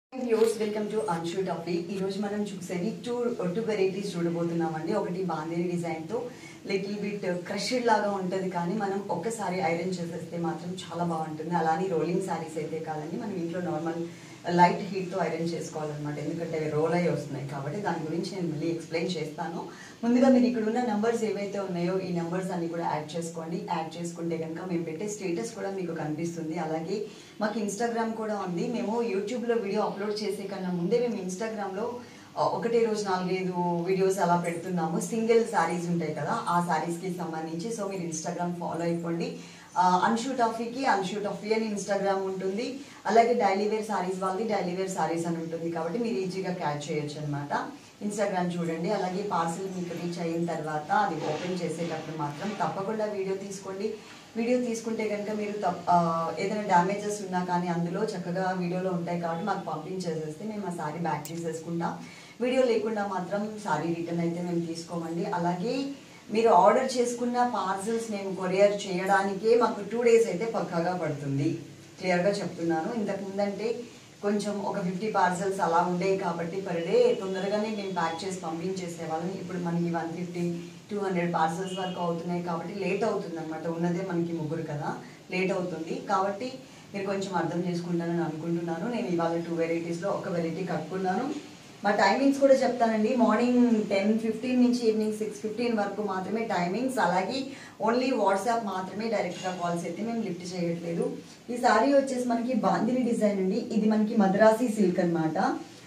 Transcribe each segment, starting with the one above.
views welcome to Anshu Taffy ఈ రోజు మనం చూసేది టూ టూ వెరైటీస్ చూడబోతున్నామండి ఒకటి బాందేని డిజైన్ తో లిటిల్ బిట్ క్రషెడ్ లాగా ఉంటది కానీ మనం ఒక్కసారి ఐరన్ చేసేస్తే మాత్రం చాలా బాగుంటుంది అలానే రోలింగ్ సారీస్ అయితే కాదండి మనం ఇంట్లో నార్మల్ లైట్ హీట్ తో ఐరన్ చేసుకోవాలన్నమాట ఎందుకంటే అవి రోల్ అయ్యి వస్తున్నాయి కాబట్టి దాని గురించి నేను మళ్ళీ ఎక్స్ప్లెయిన్ చేస్తాను ముందుగా మీరు ఇక్కడ ఉన్న నంబర్స్ ఏవైతే ఉన్నాయో ఈ నంబర్స్ అన్ని కూడా యాడ్ చేసుకోండి యాడ్ చేసుకుంటే కనుక మేము పెట్టే స్టేటస్ కూడా మీకు కనిపిస్తుంది అలాగే మాకు ఇన్స్టాగ్రామ్ కూడా ఉంది మేము యూట్యూబ్లో వీడియో అప్లోడ్ చేసే కన్నా ముందే మేము ఇన్స్టాగ్రామ్లో ఆ, ఒకటే రోజు నాలుగైదు వీడియోస్ అలా పెడుతున్నాము సింగిల్ శారీస్ ఉంటాయి కదా ఆ శారీస్కి సంబంధించి సో మీరు ఇన్స్టాగ్రామ్ ఫాలో అయిపోండి అన్షూ టాఫీకి అన్షూ టాఫీ అని ఇన్స్టాగ్రామ్ ఉంటుంది అలాగే డైలీ వేర్ సారీస్ వాళ్ళది డైలీ వేర్ సారీస్ అని ఉంటుంది కాబట్టి మీరు ఈజీగా క్యాచ్ చేయొచ్చు అనమాట ఇన్స్టాగ్రామ్ చూడండి అలాగే పార్సిల్ మీకు రీచ్ అయిన తర్వాత అది ఓపెన్ చేసేటప్పుడు మాత్రం తప్పకుండా వీడియో తీసుకోండి వీడియో తీసుకుంటే కనుక మీరు తప్ ఆ, ఏదైనా డ్యామేజెస్ ఉన్నా కానీ అందులో చక్కగా వీడియోలో ఉంటాయి కాబట్టి మాకు పంపించేసేస్తే మేము ఆ సారీ బ్యాక్ తీసేసుకుంటాం వీడియో లేకుండా మాత్రం సారీ రిటర్న్ అయితే మేము తీసుకోమండి అలాగే మీరు ఆర్డర్ చేసుకున్న పార్సల్స్ మేము కొరియర్ చేయడానికే మాకు టూ డేస్ అయితే పక్కాగా పడుతుంది క్లియర్గా చెప్తున్నాను ఇంతకు ముందంటే కొంచెం ఒక ఫిఫ్టీ పార్సల్స్ అలా ఉండేవి కాబట్టి పర్ డే తొందరగానే మేము ప్యాక్ చేసి పంపించేసేవాళ్ళం ఇప్పుడు మనకి one fifty two hundred parcels వరకు అవుతున్నాయి కాబట్టి లేట్ అవుతుంది అనమాట ఉన్నదే మనకి ముగ్గురు కదా లేట్ అవుతుంది కాబట్టి మీరు కొంచెం అర్థం చేసుకుంటారని అనుకుంటున్నాను నేను ఇవాళ టూ వెరైటీస్లో ఒక వెరైటీ కట్టుకున్నాను మా టైమింగ్స్ కూడా చెప్తానండి మార్నింగ్ టెన్ ఫిఫ్టీన్ నుంచి ఈవినింగ్ సిక్స్ ఫిఫ్టీన్ వరకు మాత్రమే టైమింగ్స్ అలాగే ఓన్లీ వాట్సాప్ మాత్రమే డైరెక్ట్గా కాల్స్ అయితే మేము లిఫ్ట్ చేయట్లేదు ఈ సారీ వచ్చేసి మనకి బాందిని డిజైన్ అండి ఇది మనకి మద్రాసి సిల్క్ అనమాట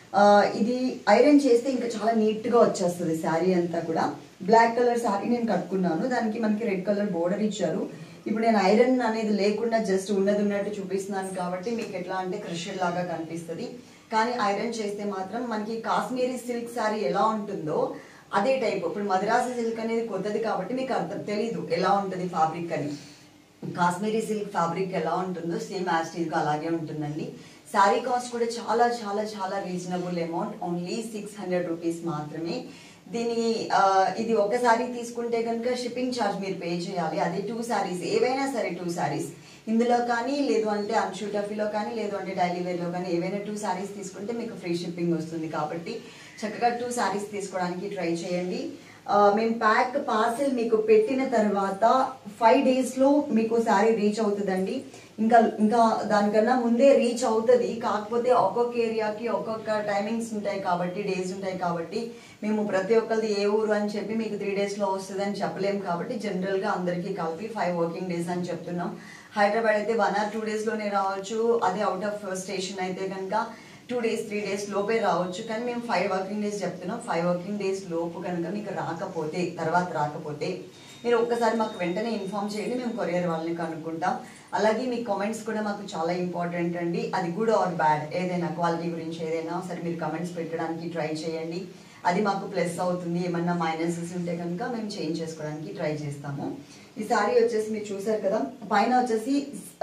ఇది ఐరన్ చేస్తే ఇంకా చాలా నీట్గా వచ్చేస్తుంది శారీ అంతా కూడా బ్లాక్ కలర్ శారీ నేను కట్టుకున్నాను దానికి మనకి రెడ్ కలర్ బోర్డర్ ఇచ్చారు ఇప్పుడు నేను ఐరన్ అనేది లేకుండా జస్ట్ ఉన్నది ఉన్నట్టు చూపిస్తున్నాను కాబట్టి మీకు ఎట్లా అంటే క్రషర్ లాగా కనిపిస్తుంది కానీ ఐరన్ చేస్తే మాత్రం మనకి కాశ్మీరీ సిల్క్ శారీ ఎలా ఉంటుందో అదే టైప్ ఇప్పుడు మద్రాసి సిల్క్ అనేది కొత్తది కాబట్టి మీకు అర్థం తెలీదు ఎలా ఉంటుంది ఫ్యాబ్రిక్ అని కాశ్మీరీ సిల్క్ ఫ్యాబ్రిక్ ఎలా ఉంటుందో సేమ్ యాస్టీజ్గా అలాగే ఉంటుందండి శారీ కాస్ట్ కూడా చాలా చాలా చాలా reasonable amount only six hundred rupees మాత్రమే దీని ఆ, ఇది ఒక శారీ తీసుకుంటే కనుక షిప్పింగ్ ఛార్జ్ మీరు పే చేయాలి అదే టూ శారీస్ ఏవైనా సరే టూ శారీస్ ఇందులో కానీ లేదు అంటే అన్షూటఫీలో కానీ లేదు అంటే డైలీ వేర్లో కానీ ఏవైనా టూ శారీస్ తీసుకుంటే మీకు ఫ్రీ షిప్పింగ్ వస్తుంది కాబట్టి చక్కగా టూ శారీస్ తీసుకోవడానికి ట్రై చేయండి ఆ, మేము ప్యాక్ పార్సిల్ మీకు పెట్టిన తర్వాత ఫైవ్ డేస్లో మీకు శారీ రీచ్ అవుతుందండి ఇంకా ఇంకా దానికన్నా ముందే రీచ్ అవుతుంది కాకపోతే ఒక్కొక్క ఏరియాకి ఒక్కొక్క టైమింగ్స్ ఉంటాయి కాబట్టి డేస్ ఉంటాయి కాబట్టి మేము ప్రతి ఒక్కరిది ఏ ఊరు అని చెప్పి మీకు త్రీ డేస్లో వస్తుంది అని చెప్పలేం కాబట్టి జనరల్గా అందరికీ కలిపి ఫైవ్ వర్కింగ్ డేస్ అని చెప్తున్నాం హైదరాబాద్ అయితే వన్ ఆర్ టూ డేస్లోనే రావచ్చు అదే అవుట్ ఆఫ్ స్టేషన్ అయితే కనుక టూ డేస్ త్రీ డేస్ లోపే రావచ్చు కానీ మేము ఫైవ్ వర్కింగ్ డేస్ చెప్తున్నాం ఫైవ్ వర్కింగ్ డేస్ లోపు కనుక మీకు రాకపోతే తర్వాత రాకపోతే మీరు ఒక్కసారి మాకు వెంటనే ఇన్ఫామ్ చేయండి మేము కొరియర్ వాళ్ళని కనుక్కుంటాం అలాగే మీ కామెంట్స్ కూడా మాకు చాలా ఇంపార్టెంట్ అండి అది గుడ్ ఆర్ బ్యాడ్ ఏదైనా క్వాలిటీ గురించి ఏదైనా సరే మీరు కమెంట్స్ పెట్టడానికి ట్రై చేయండి అది మాకు ప్లస్ అవుతుంది ఏమన్నా మైనసెస్ ఉంటే కనుక మేము చేంజ్ చేసుకోవడానికి ట్రై చేస్తాము ఈ సారీ వచ్చేసి మీరు చూసారు కదా పైన వచ్చేసి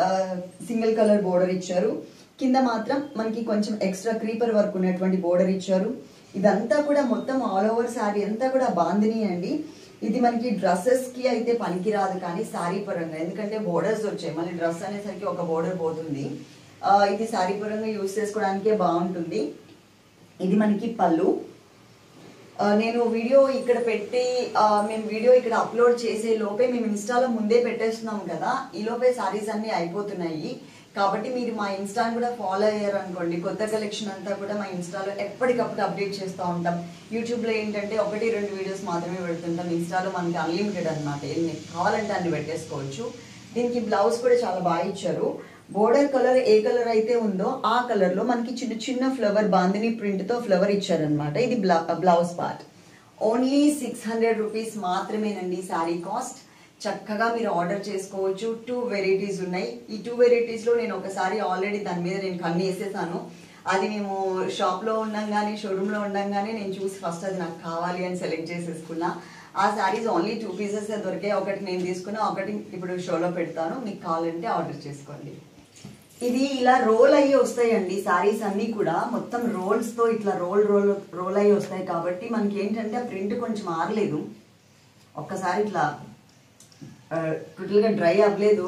సింగిల్ కలర్ బోర్డర్ ఇచ్చారు కింద మాత్రం మనకి కొంచెం ఎక్స్ట్రా క్రీపర్ వర్క్ ఉన్నటువంటి బోర్డర్ ఇచ్చారు ఇదంతా కూడా మొత్తం ఆల్ ఓవర్ శారీ అంతా కూడా బాందిని అండి ఇది మనకి డ్రెస్సెస్ కి అయితే పనికిరాదు కానీ శారీ పరంగా ఎందుకంటే బోర్డర్స్ వచ్చాయి మళ్ళీ డ్రెస్ అనేసరికి ఒక బోర్డర్ పోతుంది ఆ, ఇది శారీ పరంగా యూస్ చేసుకోవడానికే బాగుంటుంది ఇది మనకి పళ్ళు ఆ, నేను వీడియో ఇక్కడ పెట్టి ఆ, మేము వీడియో ఇక్కడ అప్లోడ్ చేసే లోపే మేము ఇన్స్టాలో ముందే పెట్టేస్తున్నాం కదా ఈ లోపే సారీస్ అన్ని అయిపోతున్నాయి కాబట్టి మీరు మా ఇన్స్టాని కూడా ఫాలో అయ్యారు అనుకోండి కొత్త కలెక్షన్ అంతా కూడా మా ఇన్స్టాలో ఎప్పటికప్పుడు అప్డేట్ చేస్తూ ఉంటాం యూట్యూబ్లో ఏంటంటే ఒకటి రెండు వీడియోస్ మాత్రమే పెడుతుంటాం ఇన్స్టాలో మనకి అన్లిమిటెడ్ అనమాట ఎన్ని కావాలంటే అన్ని పెట్టేసుకోవచ్చు దీనికి బ్లౌజ్ కూడా చాలా బాగా ఇచ్చారు బోర్డర్ కలర్ ఏ కలర్ అయితే ఉందో ఆ కలర్ లో మనకి చిన్న చిన్న ఫ్లవర్ బాందిని ప్రింట్ తో ఫ్లవర్ ఇచ్చారనమాట ఇది blouse part only six hundred rupees మాత్రమేనండి శారీ కాస్ట్ చక్కగా మీరు ఆర్డర్ చేసుకోవచ్చు టూ వెరైటీస్ ఉన్నాయి ఈ టూ వెరైటీస్ లో నేను ఒకసారి ఆల్రెడీ దాని మీద నేను కన్ను వేసేసాను అది మేము షాప్ లో ఉండంగానే షోరూమ్ లో ఉండంగానే నేను చూసి ఫస్ట్ అది నాకు కావాలి అని సెలెక్ట్ చేసేసుకున్నా ఆ శారీస్ ఓన్లీ టూ పీసెస్ దొరికాయి ఒకటి నేను తీసుకున్నా ఒకటి ఇప్పుడు షోలో పెడతాను మీకు కావాలంటే ఆర్డర్ చేసుకోండి ఇది ఇలా రోల్ అయ్యి వస్తాయండి సారీస్ అన్ని కూడా మొత్తం రోల్స్ తో ఇట్లా రోల్ రోల్ రోల్ అయ్యి వస్తాయి కాబట్టి మనకి ఏంటంటే ఆ ప్రింట్ కొంచెం ఆరలేదు ఒక్కసారి ఇట్లా టోటల్ గా డ్రై అవ్వలేదు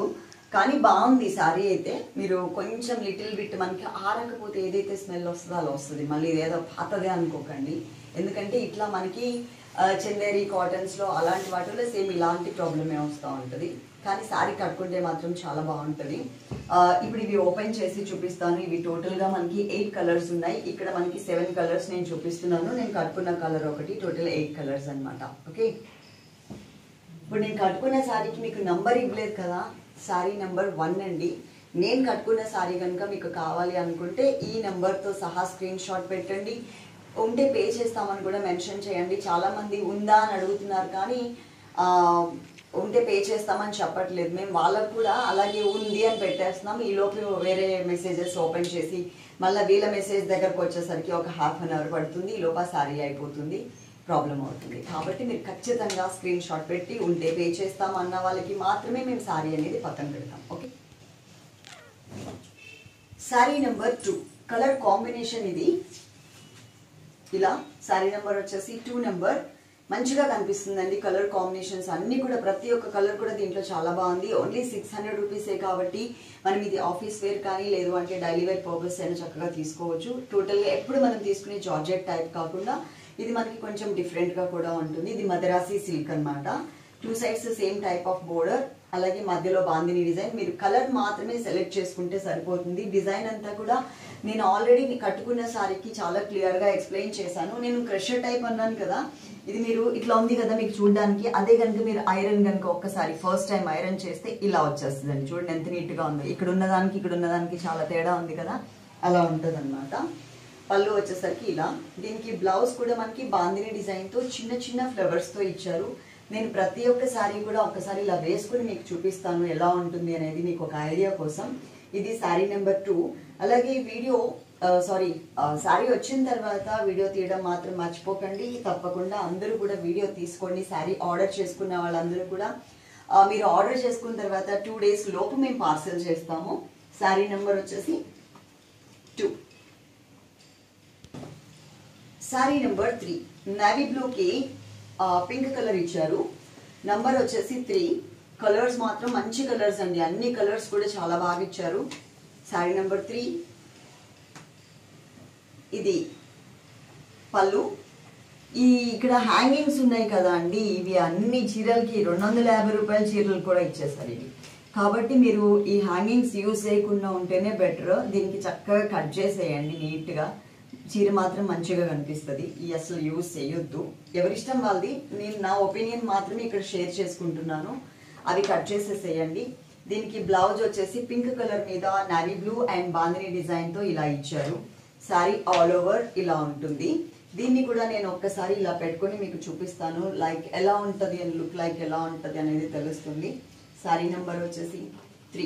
కానీ బాగుంది సారీ అయితే మీరు కొంచెం లిటిల్ బిట్ మనకి ఆరకపోతే ఏదైతే స్మెల్ వస్తుందో అలా వస్తుంది మళ్ళీ ఇదేదో పాతదే అనుకోకండి ఎందుకంటే ఇట్లా మనకి ఆ, చందేరి కాటన్స్ లో అలాంటి వాటిలో సేమ్ ఇలాంటి ప్రాబ్లమే వస్తూ ఉంటుంది కానీ సారీ కట్టుకుంటే మాత్రం చాలా బాగుంటుంది ఆ, ఇప్పుడు ఇవి ఓపెన్ చేసి చూపిస్తాను ఇవి టోటల్ గా మనకి ఎయిట్ కలర్స్ ఉన్నాయి ఇక్కడ మనకి సెవెన్ కలర్స్ నేను చూపిస్తున్నాను నేను కట్టుకున్న కలర్ ఒకటి టోటల్ ఎయిట్ కలర్స్ అన్నమాట ఓకే ఇప్పుడు నేను కట్టుకున్న శారీకి మీకు నంబర్ ఇవ్వలేదు కదా శారీ నెంబర్ వన్ అండి నేను కట్టుకున్న శారీ కనుక మీకు కావాలి అనుకుంటే ఈ నెంబర్తో సహా స్క్రీన్ షాట్ పెట్టండి ఉంటే పే చేస్తామని కూడా మెన్షన్ చేయండి చాలా మంది ఉందా అని అడుగుతున్నారు కానీ ఆ, ఉంటే పే చేస్తామని చెప్పట్లేదు మేము వాళ్ళకు కూడా అలాగే ఉంది అని పెట్టేస్తున్నాం ఈ లోపు వేరే మెసేజెస్ ఓపెన్ చేసి మళ్ళీ వీళ్ళ మెసేజ్ దగ్గరకు వచ్చేసరికి ఒక హాఫ్ అన్ అవర్ పడుతుంది ఈ లోపల శారీ అయిపోతుంది ప్రాబ్లం అవుతుంది కాబట్టి మీరు ఖచ్చితంగా స్క్రీన్ షాట్ పెట్టి ఉంటే పే చేస్తాం అన్న వాళ్ళకి మాత్రమే మేము శారీ అనేది పక్కన పెడతాం okay sari number two colour combination ఇది ఇలా శారీ నెంబర్ వచ్చేసి టూ నెంబర్ మంచిగా కనిపిస్తుందండి కలర్ కాంబినేషన్స్ అన్ని కూడా ప్రతి ఒక్క కలర్ కూడా దీంట్లో చాలా బాగుంది ఓన్లీ సిక్స్ హండ్రెడ్ రూపీసే కాబట్టి మనం ఇది ఆఫీస్ వేర్ కానీ లేదు అంటే డైలీ వేర్ పర్పస్ అయినా చక్కగా తీసుకోవచ్చు టోటల్గా ఎప్పుడు మనం తీసుకునే జార్జెట్ టైప్ కాకుండా ఇది మనకి కొంచెం డిఫరెంట్గా కూడా ఉంటుంది ఇది మదరాసి సిల్క్ అన్నమాట two sides same type of border అలాగే మధ్యలో బాందిని డిజైన్ మీరు కలర్ మాత్రమే సెలెక్ట్ చేసుకుంటే సరిపోతుంది డిజైన్ అంతా కూడా నేను ఆల్రెడీ కట్టుకున్న సారీకి చాలా క్లియర్ గా ఎక్స్ప్లెయిన్ చేశాను నేను క్రషర్ టైప్ అన్నాను కదా ఇది మీరు ఇట్లా ఉంది కదా మీకు చూడడానికి అదే కనుక మీరు ఐరన్ కనుక ఒక్కసారి ఫస్ట్ టైం ఐరన్ చేస్తే ఇలా వచ్చేస్తుందండి చూడండి ఎంత నీట్ గా ఉందో ఇక్కడ ఉన్నదానికి ఇక్కడ ఉన్నదానికి చాలా తేడా ఉంది కదా అలా ఉంటుంది పళ్ళు వచ్చేసరికి ఇలా దీనికి బ్లౌజ్ కూడా మనకి బాందిని డిజైన్ తో చిన్న చిన్న ఫ్లవర్స్ తో ఇచ్చారు నేను ప్రతి ఒక్క శారీ కూడా ఒకసారి ఇలా వేసుకుని మీకు చూపిస్తాను ఎలా ఉంటుంది అనేది మీకు ఒక ఐడియా కోసం ఇది శారీ నెంబర్ టూ అలాగే ఈ వీడియో సారీ శారీ వచ్చిన తర్వాత వీడియో తీయడం మాత్రం మర్చిపోకండి తప్పకుండా అందరూ కూడా వీడియో తీసుకోండి శారీ ఆర్డర్ చేసుకున్న వాళ్ళందరూ కూడా ఆ, మీరు ఆర్డర్ చేసుకున్న తర్వాత టూ డేస్ లోపు మేము పార్సల్ చేస్తాము శారీ నెంబర్ వచ్చేసి two sari number three navy బ్లూకి పింక్ కలర్ ఇచ్చారు నంబర్ వచ్చేసి త్రీ కలర్స్ మాత్రం మంచి కలర్స్ అండి అన్ని కలర్స్ కూడా చాలా బాగా ఇచ్చారు శారీ నెంబర్ త్రీ ఇది పళ్ళు ఈ ఇక్కడ హ్యాంగింగ్స్ ఉన్నాయి కదా అండి ఇవి అన్ని చీరలకి రెండు వందల యాభై రూపాయల చీరలు కూడా ఇచ్చేస్తారు ఇవి కాబట్టి మీరు ఈ హ్యాంగింగ్స్ యూజ్ చేయకుండా ఉంటేనే బెటర్ దీనికి చక్కగా కట్ చేసేయండి నీట్గా చీర మాత్రం మంచిగా కనిపిస్తుంది ఈ అసలు యూజ్ చేయొద్దు ఎవరిష్టం వాళ్ళది నేను నా ఒపీనియన్ మాత్రమే ఇక్కడ షేర్ చేసుకుంటున్నాను అవి కట్ చేసేసేయండి దీనికి బ్లౌజ్ వచ్చేసి పింక్ కలర్ మీద navy blue and bandhani design తో ఇలా ఇచ్చారు శారీ ఆల్ ఓవర్ ఇలా ఉంటుంది దీన్ని కూడా నేను ఒక్కసారి ఇలా పెట్టుకొని మీకు చూపిస్తాను లైక్ ఎలా ఉంటది అని లుక్ లైక్ ఎలా ఉంటది అనేది తెలుస్తుంది శారీ నెంబర్ వచ్చేసి three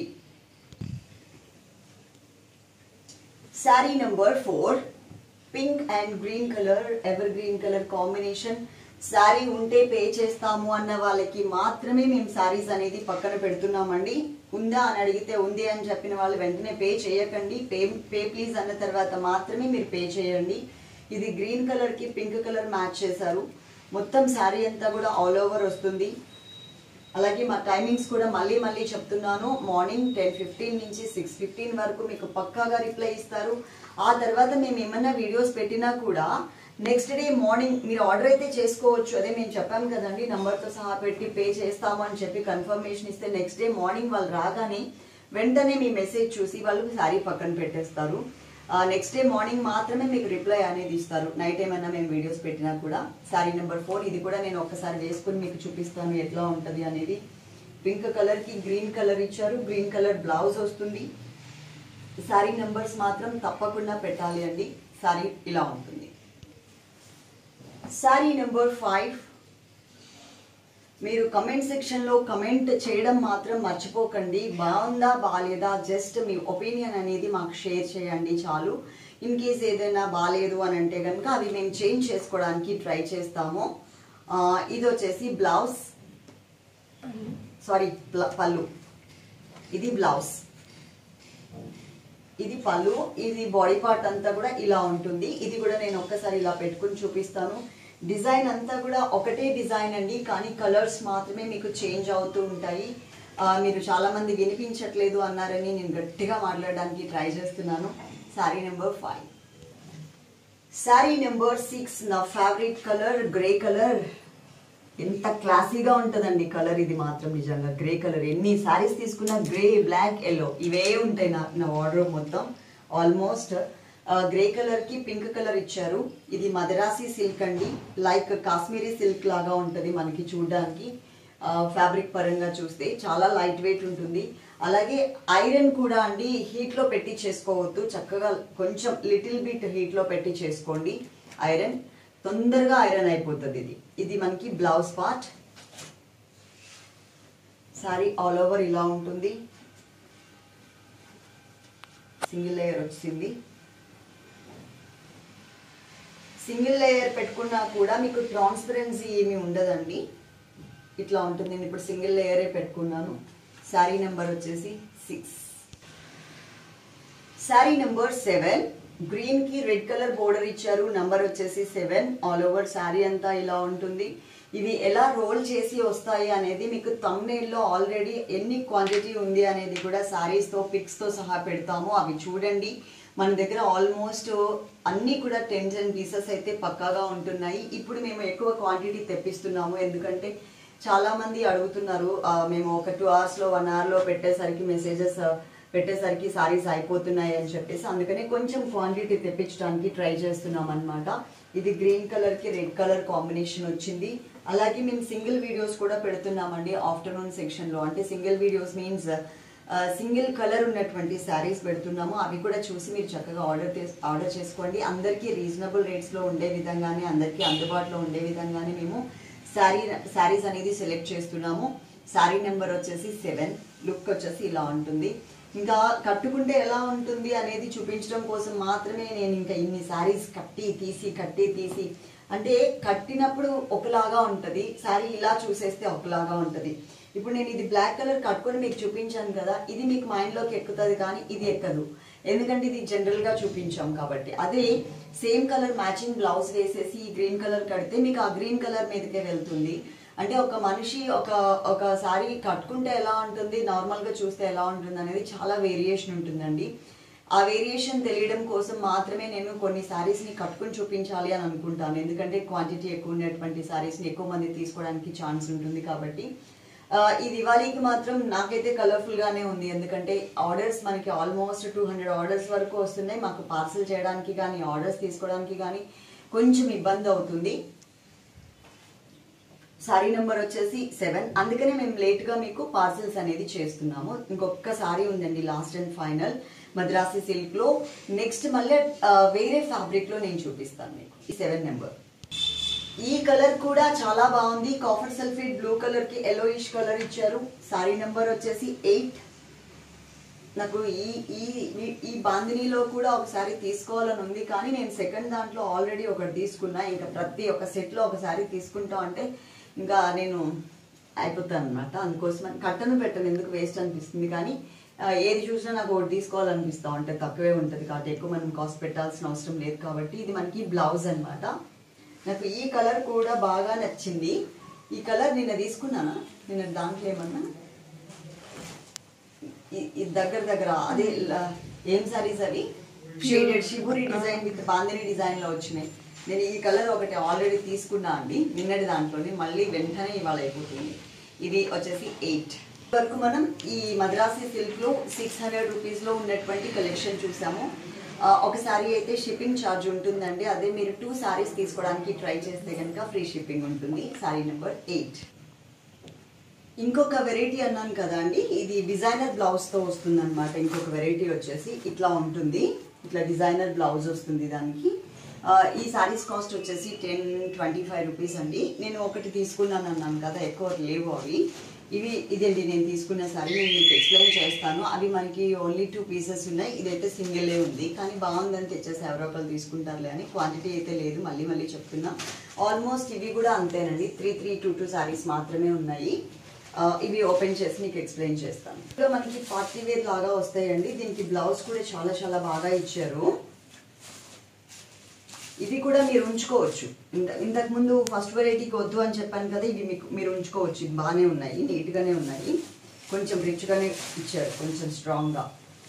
sari number four pink and green colour evergreen colour combination sari ఉంటే పే చేస్తాము అన్న వాళ్ళకి మాత్రమే మేము శారీస్ అనేది పక్కన పెడుతున్నామండి ఉందా అని అడిగితే ఉంది అని చెప్పిన వాళ్ళు వెంటనే పే చేయకండి పే పే ప్లీజ్ అన్న తర్వాత మాత్రమే మీరు పే చేయండి ఇది గ్రీన్ కలర్ కి పింక్ కలర్ మ్యాచ్ చేశారు మొత్తం శారీ అంతా కూడా ఆల్ ఓవర్ వస్తుంది అలాగే మా టైమింగ్స్ కూడా మళ్ళీ మళ్ళీ చెప్తున్నాను మార్నింగ్ టెన్ ఫిఫ్టీన్ నుంచి సిక్స్ ఫిఫ్టీన్ వరకు మీకు పక్కాగా రిప్లై ఇస్తారు ఆ తర్వాత మేము ఏమన్నా వీడియోస్ పెట్టినా కూడా నెక్స్ట్ డే మార్నింగ్ మీరు ఆర్డర్ అయితే చేసుకోవచ్చు అదే మేము చెప్పాం కదండి నంబర్తో సహా పెట్టి పే చేస్తాము అని చెప్పి కన్ఫర్మేషన్ ఇస్తే నెక్స్ట్ డే మార్నింగ్ వాళ్ళు రాగానే వెంటనే మీ మెసేజ్ చూసి వాళ్ళు శారీ పక్కన పెట్టేస్తారు నెక్స్ట్ డే మార్నింగ్ మాత్రమే మీకు రిప్లై అనేది ఇస్తారు నైట్ ఏమైనా మేము వీడియోస్ పెట్టినా కూడా శారీ నెంబర్ ఫోర్ ఇది కూడా నేను ఒక్కసారి వేసుకుని మీకు చూపిస్తాను ఎట్లా ఉంటుంది అనేది పింక్ కలర్ కి గ్రీన్ కలర్ ఇచ్చారు గ్రీన్ కలర్ బ్లౌజ్ వస్తుంది శారీ నెంబర్స్ మాత్రం తప్పకుండా పెట్టాలి అండి శారీ ఇలా ఉంటుంది శారీ నెంబర్ ఫైవ్ మీరు కమెంట్ సెక్షన్ లో కమెంట్ చేయడం మాత్రం మర్చిపోకండి బాగుందా బాగాలేదా జస్ట్ మీ ఒపీనియన్ అనేది మాకు షేర్ చేయండి చాలు ఇన్ కేస్ ఏదైనా బాగాలేదు అని అంటే కనుక అవి మేము చేంజ్ చేసుకోవడానికి ట్రై చేస్తాము ఆ, ఇది వచ్చేసి బ్లౌజ్ సారీ పళ్ళు ఇది బ్లౌజ్ ఇది పళ్ళు ఇది బాడీ పార్ట్ అంతా కూడా ఇలా ఉంటుంది ఇది కూడా నేను ఒక్కసారి ఇలా పెట్టుకుని చూపిస్తాను డిజైన్ అంతా కూడా ఒకటే డిజైన్ అండి కానీ కలర్స్ మాత్రమే మీకు చేంజ్ అవుతూ ఉంటాయి ఆ, మీరు చాలా మంది వినిపించట్లేదు అన్నారని నేను గట్టిగా మాట్లాడడానికి ట్రై చేస్తున్నాను sari number five sari number six నా ఫేవరెట్ కలర్ గ్రే కలర్ ఎంత క్లాసీగా ఉంటుందండి కలర్ ఇది మాత్రం నిజంగా గ్రే కలర్ ఎన్ని శారీస్ తీసుకున్నా గ్రే బ్లాక్ ఎల్లో ఇవే ఉంటాయి నా నా వార్డ్రోబ్ మొత్తం ఆల్మోస్ట్ గ్రే కలర్ కి పింక్ కలర్ ఇచ్చారు ఇది మదరాసి సిల్క్ అండి లైక్ కాశ్మీరీ సిల్క్ లాగా ఉంటుంది మనకి చూడడానికి ఫ్యాబ్రిక్ పరంగా చూస్తే చాలా లైట్ వెయిట్ ఉంటుంది అలాగే ఐరన్ కూడా అండి హీట్ లో పెట్టి చేసుకోవద్దు చక్కగా కొంచెం లిటిల్ బిట్ హీట్ లో పెట్టి చేసుకోండి ఐరన్ తొందరగా ఐరన్ అయిపోతుంది ఇది ఇది మనకి blouse part sari all over ఇలా ఉంటుంది సింగిల్ లేయర్ వచ్చింది సింగిల్ లేయర్ పెట్టుకున్నా కూడా మీకు ట్రాన్స్పరెన్సీ ఏమి ఉండదండి ఇట్లా ఉంటుంది నేను ఇప్పుడు సింగిల్ లేయరే పెట్టుకున్నాను శారీ నెంబర్ వచ్చేసి six sari number seven green కి రెడ్ కలర్ బోర్డర్ ఇచ్చారు నంబర్ వచ్చేసి సెవెన్ ఆల్ ఓవర్ శారీ అంతా ఇలా ఉంటుంది ఇవి ఎలా రోల్ చేసి వస్తాయి అనేది మీకు thumbnail లో ఆల్రెడీ ఎన్ని క్వాంటిటీ ఉంది అనేది కూడా sarees తో పిక్స్ తో సహా పెడతాము అవి చూడండి మన దగ్గర ఆల్మోస్ట్ అన్ని కూడా టెన్ టెన్ పీసెస్ అయితే పక్కాగా ఉంటున్నాయి ఇప్పుడు మేము ఎక్కువ క్వాంటిటీ తెప్పిస్తున్నాము ఎందుకంటే చాలా మంది అడుగుతున్నారు ఆ, మేము ఒక టూ అవర్స్ లో వన్ అవర్ లో పెట్టేసరికి మెసేజెస్ పెట్టేసరికి సారీస్ అయిపోతున్నాయి అని చెప్పేసి అందుకనే కొంచెం క్వాంటిటీ తెప్పించడానికి ట్రై చేస్తున్నాం అన్నమాట ఇది గ్రీన్ కలర్ కి రెడ్ కలర్ కాంబినేషన్ వచ్చింది అలాగే మేము సింగిల్ వీడియోస్ కూడా పెడుతున్నామండి ఆఫ్టర్నూన్ సెక్షన్ లో అంటే single videos means single colour ఉన్నటువంటి శారీస్ పెడుతున్నాము అవి కూడా చూసి మీరు చక్కగా ఆర్డర్ ఆర్డర్ చేసుకోండి అందరికీ రీజనబుల్ రేట్స్ లో ఉండే విధంగానే అందరికీ అందుబాటులో ఉండే విధంగానే మేము శారీ శారీస్ అనేది సెలెక్ట్ చేస్తున్నాము శారీ నెంబర్ వచ్చేసి సెవెన్ లుక్ వచ్చేసి ఇలా ఉంటుంది ఇంకా కట్టుకుంటే ఎలా ఉంటుంది అనేది చూపించడం కోసం మాత్రమే నేను ఇంకా ఇన్ని శారీస్ కట్టి తీసి కట్టి తీసి అంటే కట్టినప్పుడు ఒకలాగా ఉంటుంది శారీ ఇలా చూసేస్తే ఒకలాగా ఉంటుంది ఇప్పుడు నేను ఇది బ్లాక్ కలర్ కట్టుకొని మీకు చూపించాను కదా ఇది మీకు మైండ్లోకి ఎక్కుతుంది కానీ ఇది ఎక్కదు ఎందుకంటే ఇది జనరల్ గా చూపించాం కాబట్టి అదే సేమ్ కలర్ మ్యాచింగ్ బ్లౌజ్ వేసేసి ఈ గ్రీన్ కలర్ కడితే మీకు ఆ గ్రీన్ కలర్ మీదకే వెళ్తుంది అంటే ఒక మనిషి ఒక ఒక సారీ కట్టుకుంటే ఎలా ఉంటుంది నార్మల్ గా చూస్తే ఎలా ఉంటుంది అనేది చాలా వేరియేషన్ ఉంటుందండి ఆ వేరియేషన్ తెలియడం కోసం మాత్రమే నేను కొన్ని సారీస్ ని కట్టుకుని చూపించాలి అని అనుకుంటాను ఎందుకంటే క్వాంటిటీ ఎక్కువ ఉన్నటువంటి సారీస్ ని ఎక్కువ మంది తీసుకోవడానికి ఛాన్స్ ఉంటుంది కాబట్టి ఆ, ఈ దివాళీకి మాత్రం నాకైతే కలర్ఫుల్ గానే ఉంది ఎందుకంటే ఆర్డర్స్ మనకి ఆల్మోస్ట్ టూ హండ్రెడ్ ఆర్డర్స్ వరకు వస్తున్నాయి మాకు పార్సల్ చేయడానికి కానీ ఆర్డర్స్ తీసుకోవడానికి కానీ కొంచెం ఇబ్బంది అవుతుంది సారీ నెంబర్ వచ్చేసి సెవెన్ అందుకనే మేము లేట్ గా మీకు పార్సల్స్ అనేది చేస్తున్నాము ఇంకొక సారీ ఉందండి last and final Madrasi silk లో నెక్స్ట్ మళ్ళీ ఆ, వేరే ఫ్యాబ్రిక్ లో నేను చూపిస్తాను మీకు ఈ సెవెన్ నెంబర్ ఈ కలర్ కూడా చాలా బాగుంది కాఫర్ సల్ఫేట్ బ్లూ కలర్ కి ఎలోయిష్ కలర్ ఇచ్చారు సారీ నెంబర్ వచ్చేసి ఎయిట్ నాకు ఈ ఈ ఈ- ఈ బాందినీలో కూడా ఒకసారి తీసుకోవాలని ఉంది కానీ నేను సెకండ్ దాంట్లో ఆల్రెడీ ఒకటి తీసుకున్నా ఇంకా ప్రతి ఒక్క సెట్లో ఒకసారి తీసుకుంటా అంటే ఇంకా నేను అయిపోతాను అనమాట అందుకోసం అని కట్టను పెట్టను ఎందుకు వేస్ట్ అనిపిస్తుంది కానీ ఆ, ఏది చూసినా నాకు ఒకటి తీసుకోవాలనిపిస్తా ఉంటే తక్కువే ఉంటుంది కాబట్టి ఎక్కువ మనం కాస్ట్ పెట్టాల్సిన అవసరం లేదు కాబట్టి ఇది మనకి బ్లౌజ్ అన్నమాట నాకు ఈ కలర్ కూడా బాగా నచ్చింది ఈ కలర్ నిన్న తీసుకున్నానా నిన్న దాంట్లో ఏమన్నా ఈ- ఈ దగ్గర దగ్గర అదే ల- ఏం సారీస్ అవి shaded shibori design with bandhani design లో వచ్చినాయి నేను ఈ కలర్ ఒకటి ఆల్రెడీ తీసుకున్నా అండి నిన్నటి దాంట్లోనే మళ్ళీ వెంటనే ఇవాళ అయిపోతుంది ఇది వచ్చేసి ఎయిట్ వరకు మనం ఈ మద్రాసి సిల్క్ లో సిక్స్ హండ్రెడ్ రూపీస్ లో ఉన్నటువంటి కలెక్షన్ చూసాము ఆ, ఒక సారీ అయితే షిప్పింగ్ ఛార్జ్ ఉంటుందండి అదే మీరు టూ సారీస్ తీసుకోవడానికి ట్రై చేస్తే కనుక ఫ్రీ షిప్పింగ్ ఉంటుంది సారీ నెంబర్ ఎయిట్ ఇంకొక వెరైటీ అన్నాను కదా అండి ఇది డిజైనర్ బ్లౌజ్ తో వస్తుంది అనమాట ఇంకొక వెరైటీ వచ్చేసి ఇట్లా ఉంటుంది ఇట్లా డిజైనర్ బ్లౌజ్ వస్తుంది దానికి ఆ, ఈ సారీస్ కాస్ట్ వచ్చేసి టెన్ ట్వంటీ ఫైవ్ రూపీస్ అండి నేను ఒకటి తీసుకున్నాను అన్నాను కదా ఎక్కువ లేవు అవి ఇవి ఇదండి నేను తీసుకున్న సారీ నేను మీకు ఎక్స్ప్లెయిన్ చేస్తాను అవి మనకి ఓన్లీ టూ పీసెస్ ఉన్నాయి ఇదైతే సింగిలే ఉంది కానీ బాగుందని తెచ్చేసి ఎవరో ఒకరు తీసుకుంటారులే అని క్వాంటిటీ అయితే లేదు మళ్ళీ మళ్ళీ చెప్తున్నా ఆల్మోస్ట్ ఇవి కూడా అంతేనండి three three two two saris మాత్రమే ఉన్నాయి ఆ, ఇవి ఓపెన్ చేసి మీకు ఎక్స్ప్లెయిన్ చేస్తాను ఇంకా మనకి పార్టీ వేర్ లాగా వస్తాయండి దీనికి బ్లౌజ్ కూడా చాలా చాలా బాగా ఇచ్చారు ఇవి కూడా మీరు ఉంచుకోవచ్చు ఇంత- ఇంతకు ముందు ఫస్ట్ వెరైటీకి వద్దు అని చెప్పాను కదా ఇవి మీకు మీరు ఉంచుకోవచ్చు ఇవి బాగానే ఉన్నాయి నీట్గానే ఉన్నాయి కొంచెం రిచ్గానే ఇచ్చారు కొంచెం స్ట్రాంగ్గా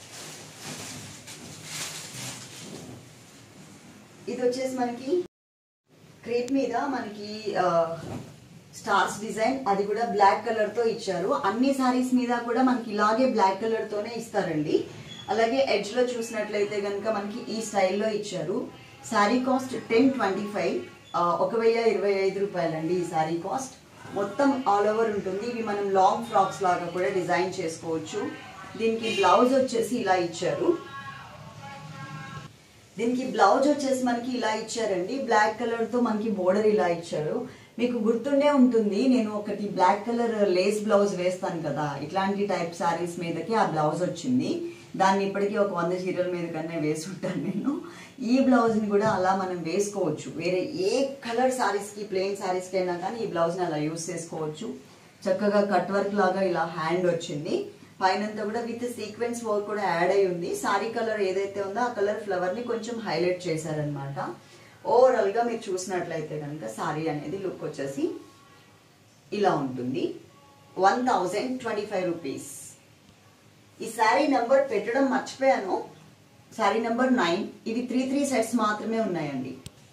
ఇది వచ్చేసి మనకి క్రేప్ మీద మనకి స్టార్స్ డిజైన్ అది కూడా బ్లాక్ కలర్ తో ఇచ్చారు అన్ని సారీస్ మీద కూడా మనకి ఇలాగే బ్లాక్ కలర్ తోనే ఇస్తారండి అలాగే ఎడ్జ్ లో చూసినట్లయితే కనుక మనకి ఈ స్టైల్లో ఇచ్చారు sari cost ten twenty five ఒక వెయ్యి ఇరవై ఐదు రూపాయలండి ఈ శారీ కాస్ట్ మొత్తం ఆల్ ఓవర్ ఉంటుంది ఇవి మనం లాంగ్ ఫ్రాక్స్ లాగా కూడా డిజైన్ చేసుకోవచ్చు దీనికి బ్లౌజ్ వచ్చేసి ఇలా ఇచ్చారు దీనికి బ్లౌజ్ వచ్చేసి మనకి ఇలా ఇచ్చారండి బ్లాక్ కలర్ తో మనకి బోర్డర్ ఇలా ఇచ్చారు మీకు గుర్తుండే ఉంటుంది నేను ఒకటి బ్లాక్ కలర్ లేస్ బ్లౌజ్ వేస్తాను కదా ఇట్లాంటి టైప్ శారీస్ మీదకి ఆ బ్లౌజ్ వచ్చింది దాన్ని ఇప్పటికీ ఒక వంద చీరల మీద కన్నా వేసి ఉంటాను నేను ఈ బ్లౌజ్ ని కూడా అలా మనం వేసుకోవచ్చు వేరే ఏ కలర్ శారీస్ కి ప్లెయిన్ శారీస్ కి అయినా కానీ ఈ బ్లౌజ్ ని అలా యూస్ చేసుకోవచ్చు చక్కగా కట్ వర్క్ లాగా ఇలా హ్యాండ్ వచ్చింది పైనంతా కూడా విత్ సీక్వెన్స్ వర్క్ కూడా యాడ్ అయి ఉంది సారీ కలర్ ఏదైతే ఉందో ఆ కలర్ ఫ్లవర్ ని కొంచెం హైలైట్ చేశారనమాట ఓవరాల్ గా మీరు చూసినట్లయితే కనుక సారీ అనేది లుక్ వచ్చేసి ఇలా ఉంటుంది one thousand twenty five rupees ఈ శారీ నెంబర్ పెట్టడం మర్చిపోయాను శారీ నెంబర్ నైన్ ఇవి త్రీ త్రీ సెట్స్ మాత్రమే ఉన్నాయండి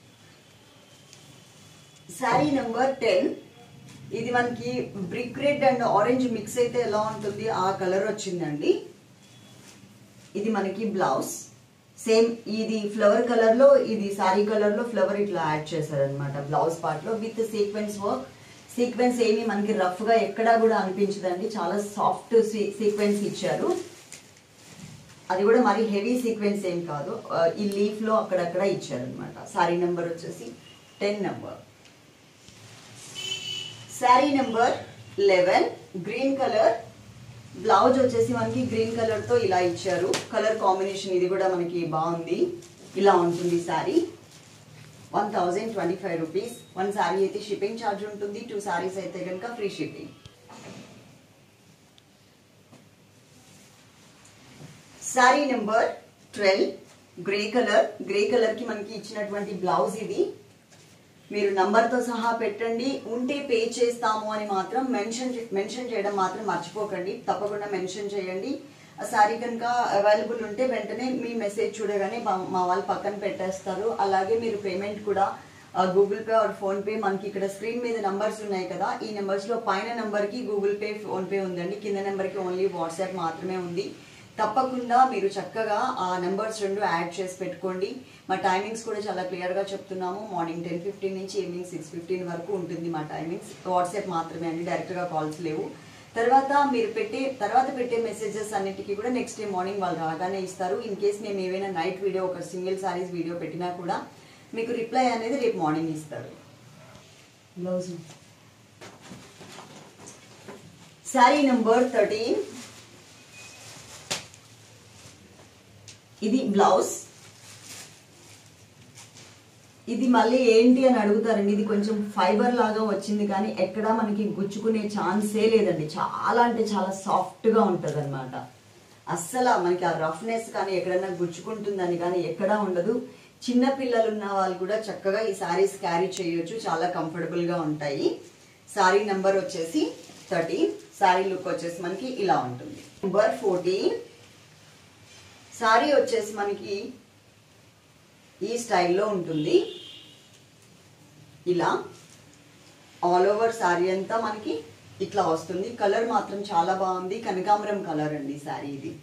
శారీ నెంబర్ టెన్ ఇది మనకి brick red and orange mix అయితే ఎలా ఉంటుంది ఆ కలర్ వచ్చిందండి ఇది మనకి బ్లౌజ్ సేమ్ ఇది ఫ్లవర్ కలర్ లో ఇది సారీ కలర్ లో ఫ్లవర్ ఇట్లా యాడ్ చేశారనమాట బ్లౌజ్ పార్ట్ లో విత్ సీక్వెన్స్ వర్క్ సీక్వెన్స్ ఏమి మనకి రఫ్ గా ఎక్కడా కూడా అనిపించదండి చాలా సాఫ్ట్ సీక్వెన్స్ ఇచ్చారు అది కూడా మరి హెవీ సీక్వెన్స్ ఏం కాదు ఆ, ఈ లీఫ్ లో అక్కడక్కడ ఇచ్చారనమాట సారీ నెంబర్ వచ్చేసి ten number sari number eleven green colour blouse వచ్చేసి మనకి గ్రీన్ కలర్ తో ఇలా ఇచ్చారు కలర్ కాంబినేషన్ ఇది కూడా మనకి బాగుంది ఇలా ఉంటుంది sari one thousand twenty five rupees one sari అయితే షిప్పింగ్ ఛార్జ్ ఉంటుంది టూ శారీస్ అయితే కనుక free shipping sari number twelve grey colour grey colour కి మనకి ఇచ్చినటువంటి బ్లౌజ్ ఇది మీరు నంబర్ తో సహా పెట్టండి ఉంటే పే చేస్తాము అని మాత్రం మెన్షన్ మెన్షన్ చేయడం మాత్రం మర్చిపోకండి తప్పకుండా మెన్షన్ చేయండి ఆ సారీ కనుక అవైలబుల్ ఉంటే వెంటనే మీ మెసేజ్ చూడగానే మా- మా వాళ్ళు పక్కన పెట్టేస్తారు అలాగే మీరు పేమెంట్ కూడా Google Pay or PhonePe మనకి ఇక్కడ స్క్రీన్ మీద నంబర్స్ ఉన్నాయి కదా ఈ నెంబర్స్ లో పైన నెంబర్ కి గూగుల్ పే ఫోన్ పే ఉందండి కింద నెంబర్ కి ఓన్లీ వాట్సాప్ మాత్రమే ఉంది తప్పకుండా మీరు చక్కగా ఆ నెంబర్స్ రెండు యాడ్ చేసి పెట్టుకోండి మా టైమింగ్స్ కూడా చాలా క్లియర్ గా చెప్తున్నాము మార్నింగ్ టెన్ ఫిఫ్టీన్ నుంచి ఈవినింగ్ సిక్స్ ఫిఫ్టీన్ వరకు ఉంటుంది మా టైమింగ్స్ వాట్సాప్ మాత్రమే అండి డైరెక్ట్ గా కాల్స్ లేవు తర్వాత మీరు పెట్టే తర్వాత పెట్టే మెసేజెస్ అన్నిటికీ కూడా నెక్స్ట్ డే మార్నింగ్ వాళ్ళు రాగానే ఇస్తారు ఇన్ కేస్ మేము ఏవైనా నైట్ వీడియో ఒక సింగిల్ సారీస్ వీడియో పెట్టినా కూడా మీకు రిప్లై అనేది రేపు మార్నింగ్ ఇస్తారు బ్లౌజ్ శారీ నెంబర్ థర్టీన్ ఇది బ్లౌజ్ ఇది మళ్ళీ ఏంటి అని అడుగుతారండి ఇది కొంచెం ఫైబర్ లాగా వచ్చింది కానీ ఎక్కడా మనకి గుచ్చుకునే ఛాన్సే లేదండి చాలా అంటే చాలా సాఫ్ట్ గా ఉంటది అనమాట అస్సలు మనకి ఆ రఫ్నెస్ కానీ ఎక్కడన్నా గుచ్చుకుంటుందని కానీ ఎక్కడా ఉండదు చిన్న పిల్లలు ఉన్న వాళ్ళు కూడా చక్కగా ఈ సారీస్ క్యారీ చేయొచ్చు చాలా కంఫర్టబుల్ గా ఉంటాయి సారీ నెంబర్ వచ్చేసి థర్టీన్ సారీ లుక్ వచ్చేసి మనకి ఇలా ఉంటుంది నెంబర్ ఫోర్టీన్ సారీ వచ్చేసి మనకి ఈ స్టైల్లో ఉంటుంది ఇలా ఆల్ ఓవర్ సారీ అంతా మనకి ఇట్లా వస్తుంది కలర్ మాత్రం చాలా బాగుంది కనకాంబరం కలర్ అండి సారీ ఇది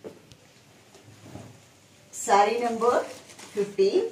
sari number fifteen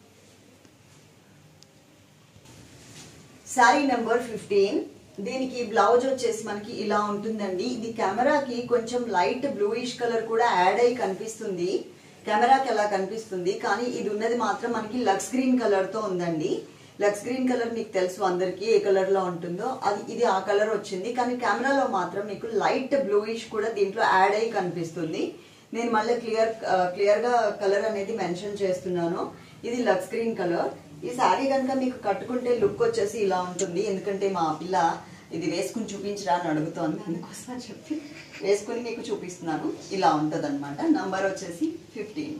sari number fifteen దీనికి బ్లౌజ్ వచ్చేసి మనకి ఇలా ఉంటుందండి ఇది కెమెరాకి కొంచెం లైట్ బ్లూయిష్ కలర్ కూడా యాడ్ అయి కనిపిస్తుంది కెమెరాకి అలా కనిపిస్తుంది కానీ ఇది ఉన్నది మాత్రం మనకి లక్స్ గ్రీన్ కలర్ తో ఉందండి లక్స్ గ్రీన్ కలర్ మీకు తెలుసు అందరికి ఏ కలర్ లో ఉంటుందో అది ఇది ఆ కలర్ వచ్చింది కానీ కెమెరాలో మాత్రం మీకు లైట్ బ్లూయిష్ కూడా దీంట్లో యాడ్ అయి కనిపిస్తుంది నేను మళ్ళీ క్లియర్ క్లియర్ గా కలర్ అనేది మెన్షన్ చేస్తున్నాను ఇది లక్స్ గ్రీన్ కలర్ ఈ శారీ కనుక మీకు కట్టుకుంటే లుక్ వచ్చేసి ఇలా ఉంటుంది ఎందుకంటే మా పిల్ల ఇది వేసుకుని చూపించరా అని అడుగుతోంది అందుకోసం అని చెప్పి వేసుకుని మీకు చూపిస్తున్నాను ఇలా ఉంటుంది అనమాట నంబర్ వచ్చేసి ఫిఫ్టీన్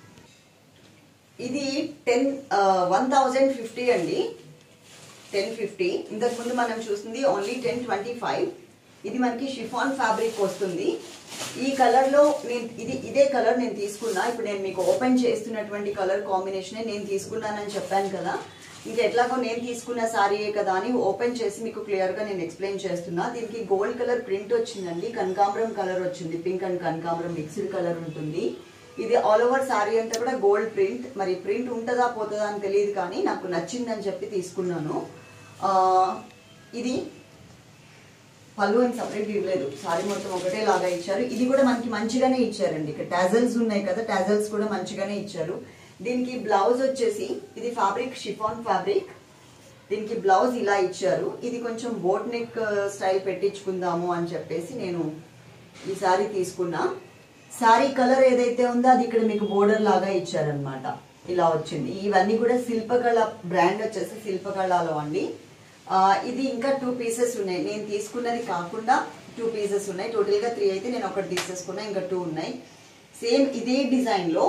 ఇది టెన్ వన్ థౌజండ్ ఫిఫ్టీ అండి టెన్ ఫిఫ్టీ ఇంతకు ముందు మనం చూసింది ఓన్లీ టెన్ ట్వంటీ ఫైవ్ ఇది మనకి షిఫాన్ ఫ్యాబ్రిక్ వస్తుంది ఈ కలర్ లో నేను ఇది ఇదే కలర్ నేను తీసుకున్నా ఇప్పుడు నేను మీకు ఓపెన్ చేస్తున్నటువంటి కలర్ కాంబినేషన్ నేను తీసుకున్నానని చెప్పాను కదా ఇంకా ఎట్లాగో నేను తీసుకున్న శారీయే కదా అని ఓపెన్ చేసి మీకు క్లియర్ గా నేను ఎక్స్ప్లెయిన్ చేస్తున్నా దీనికి గోల్డ్ కలర్ ప్రింట్ వచ్చిందండి కనకాంబరం కలర్ వచ్చింది పింక్ అండ్ కనకాంబరం మిక్స్డ్ కలర్ ఉంటుంది ఇది ఆల్ ఓవర్ శారీ అంతా కూడా గోల్డ్ ప్రింట్ మరి ప్రింట్ ఉంటుందా పోతుందా అని తెలియదు కానీ నాకు నచ్చిందని చెప్పి తీసుకున్నాను ఆ, ఇది పళ్ళు అని సపరేట్ ఇవ్వలేదు సారీ మొత్తం ఒకటే లాగా ఇచ్చారు ఇది కూడా మనకి మంచిగానే ఇచ్చారండి ఇక్కడ టాజల్స్ ఉన్నాయి కదా టాజల్స్ కూడా మంచిగానే ఇచ్చారు దీనికి బ్లౌజ్ వచ్చేసి ఇది ఫ్యాబ్రిక్ షిఫాన్ ఫ్యాబ్రిక్ దీనికి బ్లౌజ్ ఇలా ఇచ్చారు ఇది కొంచెం బోట్ నెక్ స్టైల్ పెట్టించుకుందాము అని చెప్పేసి నేను ఈ సారీ తీసుకున్నా సారీ కలర్ ఏదైతే ఉందో అది ఇక్కడ మీకు బోర్డర్ లాగా ఇచ్చారనమాట ఇలా వచ్చింది ఇవన్నీ కూడా శిల్పకళ బ్రాండ్ వచ్చేసి శిల్పకళలో అండి ఆ, ఇది ఇంకా టూ పీసెస్ ఉన్నాయి నేను తీసుకున్నది కాకుండా టూ పీసెస్ ఉన్నాయి టోటల్ గా త్రీ అయితే నేను ఒకటి తీసేసుకున్నా ఇంకా టూ ఉన్నాయి సేమ్ ఇదే డిజైన్ లో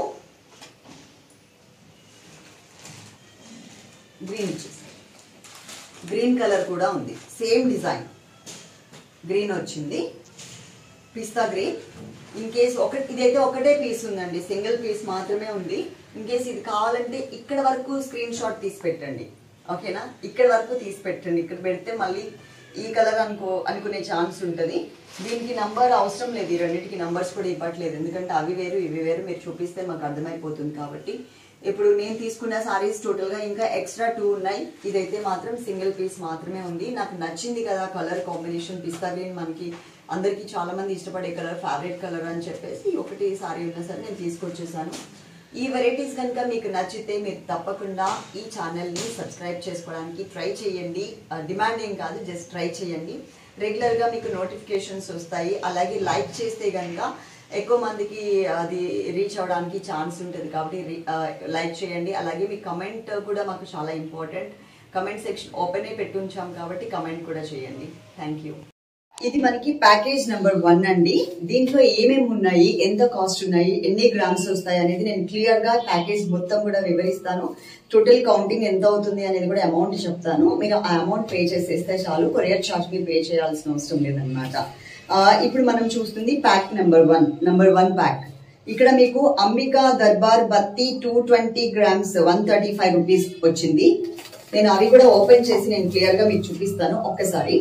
గ్రీన్ ఇచ్చేసి గ్రీన్ కలర్ కూడా ఉంది సేమ్ డిజైన్ గ్రీన్ వచ్చింది పిస్తా గ్రీన్ ఇన్ కేస్ ఒకటి ఇదైతే ఒకటే పీస్ ఉందండి సింగిల్ పీస్ మాత్రమే ఉంది ఇన్ కేస్ ఇది కావాలంటే ఇక్కడ వరకు స్క్రీన్ షాట్ తీసి పెట్టండి ఓకేనా ఇక్కడ వరకు తీసి పెట్టండి ఇక్కడ పెడితే మళ్ళీ ఈ కలర్ అనుకో అనుకునే ఛాన్స్ ఉంటుంది దీనికి నంబర్ అవసరం లేదు ఈ రెండింటికి నంబర్స్ కూడా ఇవ్వట్లేదు ఎందుకంటే అవి వేరు ఇవి వేరు మీరు చూపిస్తే మాకు అర్థమైపోతుంది కాబట్టి ఇప్పుడు నేను తీసుకున్న సారీస్ టోటల్ గా ఇంకా ఎక్స్ట్రా టూ ఉన్నాయి ఇదైతే మాత్రం సింగిల్ పీస్ మాత్రమే ఉంది నాకు నచ్చింది కదా కలర్ కాంబినేషన్ పిస్తా గ్రీన్ మనకి అందరికీ చాలా మంది ఇష్టపడే కలర్ ఫేవరెట్ కలర్ అని చెప్పేసి ఒకటి సారీ ఉన్నా సరే నేను తీసుకొచ్చేసాను ఈ వెరైటీస్ కనుక మీకు నచ్చితే మీరు తప్పకుండా ఈ ఛానల్ని సబ్స్క్రైబ్ చేసుకోవడానికి ట్రై చేయండి డిమాండ్ ఏం కాదు జస్ట్ ట్రై చేయండి రెగ్యులర్గా మీకు నోటిఫికేషన్స్ వస్తాయి అలాగే లైక్ చేస్తే కనుక ఎక్కువ మందికి అది రీచ్ అవ్వడానికి ఛాన్స్ ఉంటుంది కాబట్టి లైక్ చేయండి అలాగే మీ కమెంట్ కూడా మాకు చాలా ఇంపార్టెంట్ కమెంట్ సెక్షన్ ఓపెన్ అయి పెట్టుంచాం కాబట్టి కమెంట్ కూడా చేయండి థ్యాంక్ యూ ఇది మనకి ప్యాకేజ్ నెంబర్ వన్ అండి దీంట్లో ఏమేమి ఉన్నాయి ఎంత కాస్ట్ ఉన్నాయి ఎన్ని గ్రామ్స్ వస్తాయి అనేది నేను క్లియర్ గా ప్యాకేజ్ మొత్తం కూడా వివరిస్తాను టోటల్ కౌంటింగ్ ఎంత అవుతుంది అనేది కూడా అమౌంట్ చెప్తాను మీరు ఆ అమౌంట్ పే చేసేస్తే చాలు కొరియర్ చార్జ్ మీరు పే చేయాల్సిన అవసరం లేదనమాట ఆ, ఇప్పుడు మనం చూస్తుంది pack number one number one pack ఇక్కడ మీకు Ambika Darbar Batti two twenty grams one thirty five rupees వచ్చింది నేను అవి కూడా ఓపెన్ చేసి నేను క్లియర్ గా మీకు చూపిస్తాను ఒక్కసారి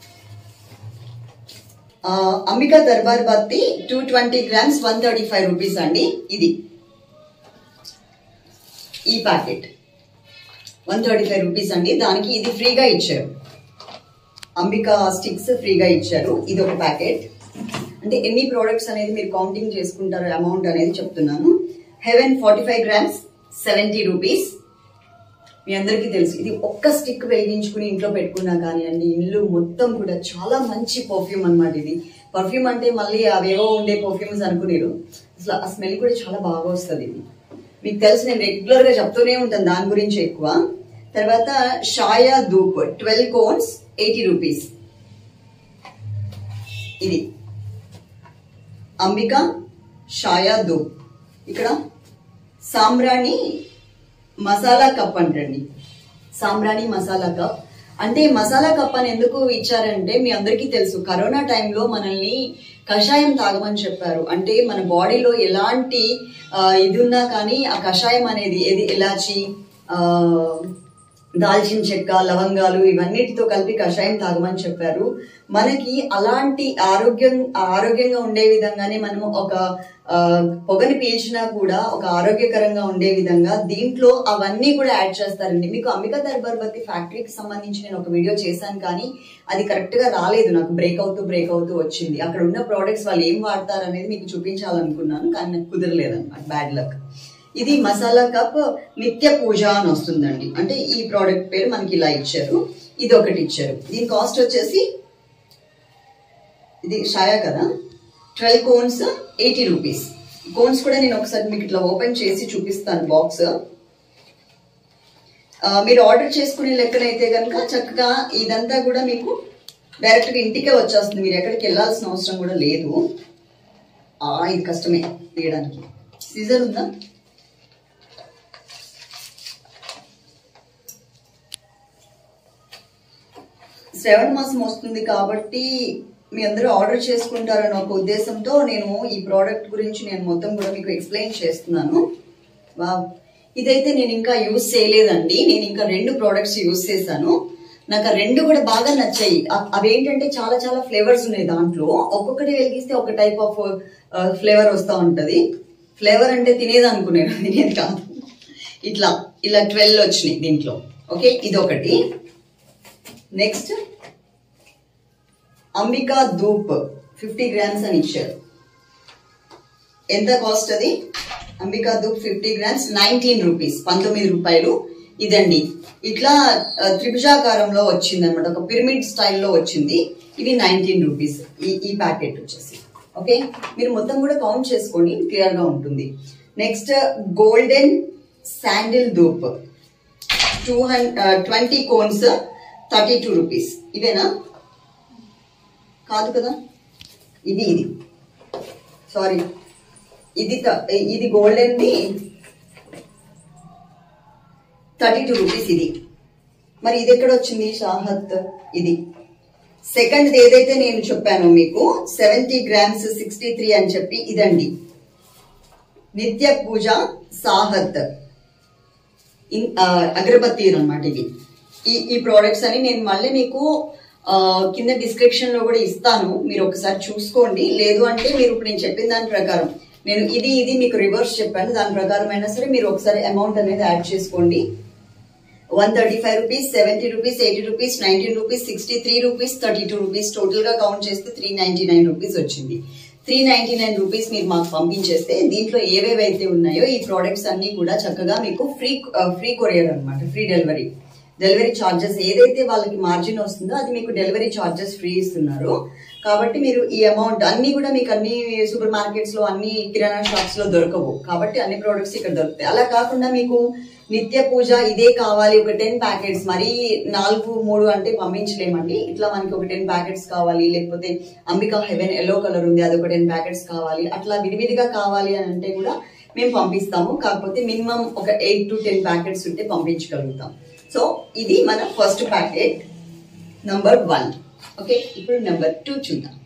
ఆ, Ambika Darbar Batti two twenty grams one thirty five rupees అండి ఇది ఈ packet one thirty five rupees అండి దానికి ఇది ఫ్రీగా ఇచ్చారు అంబికా స్టిక్స్ ఫ్రీగా ఇచ్చారు ఇది ఒక ప్యాకెట్ అంటే ఎన్ని ప్రోడక్ట్స్ అనేది మీరు కౌంటింగ్ చేసుకుంటారు అమౌంట్ అనేది చెప్తున్నాను Heaven forty five grams seventy rupees మీ అందరికీ తెలుసు ఇది ఒక్క స్టిక్ వెలిగించుకుని ఇంట్లో పెట్టుకున్నా కానివ్వండి ఇల్లు మొత్తం కూడా చాలా మంచి పర్ఫ్యూమ్ అన్నమాట ఇది పర్ఫ్యూమ్ అంటే మళ్ళీ అవేవో ఉండే పర్ఫ్యూమ్స్ అనుకునేరు అసలు ఆ స్మెల్ కూడా చాలా బాగా వస్తుంది ఇది మీకు తెలుసు నేను రెగ్యులర్ గా చెప్తూనే ఉంటాను దాని గురించి ఎక్కువ తర్వాత Shaya dhoop twelve cones eighty rupees ఇది అంబిక షాయా ధూప్ ఇక్కడ సాంబ్రాణి మసాలా కప్ అంటండి సాంబ్రాణి మసాలా కప్ అంటే మసాలా కప్ అని ఎందుకు ఇచ్చారంటే మీ అందరికీ తెలుసు కరోనా టైంలో మనల్ని కషాయం తాగమని చెప్పారు అంటే మన బాడీలో ఎలాంటి ఆ, ఇది ఉన్నా కానీ ఆ కషాయం అనేది ఏది ఎలాచి ఆ, దాల్చిన చెక్క లవంగాలు ఇవన్నిటితో కలిపి కషాయం తాగమని చెప్పారు మనకి అలాంటి ఆరోగ్యం ఆరోగ్యంగా ఉండే విధంగానే మనం ఒక ఆ, పొగని పీల్చినా కూడా ఒక ఆరోగ్యకరంగా ఉండే విధంగా దీంట్లో అవన్నీ కూడా యాడ్ చేస్తారండి మీకు అంబికా దర్బార్ బత్తి ఫ్యాక్టరీకి సంబంధించి నేను ఒక వీడియో చేశాను కానీ అది కరెక్ట్ గా రాలేదు నాకు బ్రేక్ అవుతూ బ్రేక్ అవుతూ వచ్చింది అక్కడ ఉన్న ప్రోడక్ట్స్ వాళ్ళు ఏం వాడతారు అనేది మీకు చూపించాలనుకున్నాను కానీ నాకు కుదరలేదు అనమాట బ్యాడ్ లక్ ఇది మసాలా కప్ నిత్య పూజ అని వస్తుందండి అంటే ఈ ప్రోడక్ట్ పేరు మనకి ఇలా ఇచ్చారు ఇది ఒకటి ఇచ్చారు దీని కాస్ట్ వచ్చేసి ఇది షాయా కదా twelve cones eighty rupees cones కూడా నేను ఒకసారి మీకు ఇట్లా ఓపెన్ చేసి చూపిస్తాను బాక్స్ మీరు ఆర్డర్ చేసుకునే లెక్కనైతే కనుక చక్కగా ఇదంతా కూడా మీకు డైరెక్ట్ గా ఇంటికే వచ్చేస్తుంది మీరు ఎక్కడికి వెళ్ళాల్సిన అవసరం కూడా లేదు ఆ ఇది కష్టమే తీయడానికి సీజర్ ఉందా శ్రవణ మాసం వస్తుంది కాబట్టి మీ అందరూ ఆర్డర్ చేసుకుంటారని ఒక ఉద్దేశంతో నేను ఈ ప్రోడక్ట్ గురించి నేను మొత్తం కూడా మీకు ఎక్స్ప్లెయిన్ చేస్తున్నాను వావ్ ఇదైతే నేను ఇంకా యూజ్ చేయలేదండి నేను ఇంకా రెండు ప్రోడక్ట్స్ యూజ్ చేశాను నాకు ఆ రెండు కూడా బాగా నచ్చాయి అ- అవేంటంటే చాలా చాలా ఫ్లేవర్స్ ఉన్నాయి దాంట్లో ఒక్కొక్కటి వెలిగిస్తే ఒక టైప్ ఆఫ్ ఫ్లేవర్ వస్తూ ఉంటది ఫ్లేవర్ అంటే తినేది అనుకునేది తినేది కాదు ఇట్లా ఇలా ట్వెల్వ్ వచ్చినాయి దీంట్లో ఓకే ఇది ఒకటి next Ambika dhoop fifty grams అని ఇచ్చారు ఎంత కాస్ట్ అది Ambika dhoop fifty grams nineteen rupees పంతొమ్మిది రూపాయలు ఇదండి ఇట్లా ఆ, త్రిభుజాకారంలో వచ్చింది అనమాట ఒక పిరమిడ్ స్టైల్లో వచ్చింది ఇది నైన్టీన్ రూపీస్ ఈ ఈ ప్యాకెట్ వచ్చేసి ఓకే మీరు మొత్తం కూడా కౌంట్ చేసుకోండి క్లియర్ గా ఉంటుంది next golden sandal dhoop two hundred twenty cones thirty two rupees ఇవేనా కాదు కదా ఇది ఇది సారీ ఇది త- ఇది గోల్డెన్ది థర్టీ టూ రూపీస్ ఇది మరి ఇది ఎక్కడ వచ్చింది షాహత్ ఇది సెకండ్ ఏదైతే నేను చెప్పానో మీకు సెవెంటీ గ్రామ్స్ సిక్స్టీ త్రీ అని చెప్పి ఇదండి నిత్య పూజ సాహత్ ఇన్- ఆ, అగరబత్తి అనమాట ఇవి ఈ ఈ ప్రోడక్ట్స్ అని నేను మళ్ళీ మీకు ఆ, కింద డిస్క్రిప్షన్ లో కూడా ఇస్తాను మీరు ఒకసారి చూసుకోండి లేదు అంటే మీరు ఇప్పుడు నేను చెప్పిన దాని ప్రకారం నేను ఇది ఇది మీకు రివర్స్ చెప్పాను దాని ప్రకారం అయినా సరే మీరు ఒకసారి అమౌంట్ అనేది యాడ్ చేసుకోండి one thirty five rupees seventy rupees eighty rupees nineteen rupees sixty three rupees thirty two rupees total గా కౌంట్ చేస్తే త్రీ నైన్టీ నైన్ రూపీస్ వచ్చింది త్రీ నైన్టీ నైన్ రూపీస్ మీరు మాకు పంపించేస్తే దీంట్లో ఏవేవైతే ఉన్నాయో ఈ ప్రోడక్ట్స్ అన్ని కూడా చక్కగా మీకు ఫ్రీ ఫ్రీ కొరియర్ అన్నమాట ఫ్రీ డెలివరీ డెలివరీ ఛార్జెస్ ఏదైతే వాళ్ళకి మార్జిన్ వస్తుందో అది మీకు డెలివరీ ఛార్జెస్ ఫ్రీ ఇస్తున్నారు కాబట్టి మీరు ఈ అమౌంట్ అన్ని కూడా మీకు అన్ని సూపర్ మార్కెట్స్ లో అన్ని కిరాణా షాప్స్ లో దొరకవు కాబట్టి అన్ని ప్రోడక్ట్స్ ఇక్కడ దొరుకుతాయి అలా కాకుండా మీకు నిత్య పూజ ఇదే కావాలి ఒక టెన్ ప్యాకెట్స్ మరీ నాలుగు మూడు అంటే పంపించలేమండి ఇట్లా మనకి ఒక టెన్ ప్యాకెట్స్ కావాలి లేకపోతే అంబికా హెవెన్ ఎల్లో కలర్ ఉంది అది ఒక టెన్ ప్యాకెట్స్ కావాలి అట్లా విడివిడిగా కావాలి అని అంటే కూడా మేము పంపిస్తాము కాకపోతే మినిమం ఒక ఎయిట్ టు టెన్ ప్యాకెట్స్ ఉంటే పంపించగలుగుతాం సో ఇది మన first packet number one okay ఇప్పుడు నెంబర్ టూ చూద్దాం